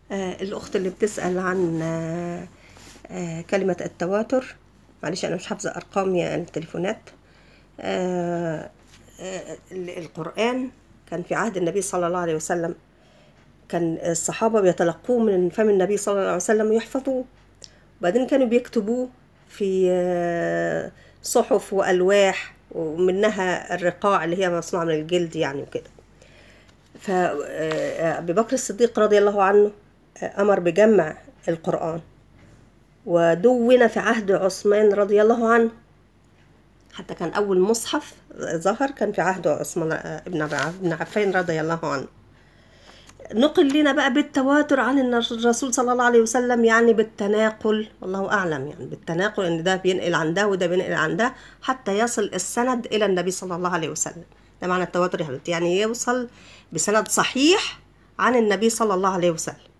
آه، الأخت اللي بتسأل عن آه، آه، كلمة التواتر معلش أنا مش حافظة أرقام يعني التليفونات آه، آه، ال- القرآن كان في عهد النبي صلى الله عليه وسلم كان الصحابة بيتلقوه من فم النبي صلى الله عليه وسلم ويحفظوه وبعدين كانوا بيكتبوه في آه، صحف وألواح ومنها الرقاع اللي هي مصنوعة من الجلد يعني وكده فأبي بكر الصديق رضي الله عنه أمر بجمع القرآن ودون في عهد عثمان رضي الله عنه حتى كان أول مصحف ظهر كان في عهد عثمان ابن ابن عفان رضي الله عنه نقل لنا بقى بالتواتر عن الرسول صلى الله عليه وسلم يعني بالتناقل والله أعلم يعني بالتناقل إن ده بينقل عن ده وده بينقل عن ده حتى يصل السند إلى النبي صلى الله عليه وسلم ده معنى التواتر يا حبيبتي يعني يوصل بسند صحيح عن النبي صلى الله عليه وسلم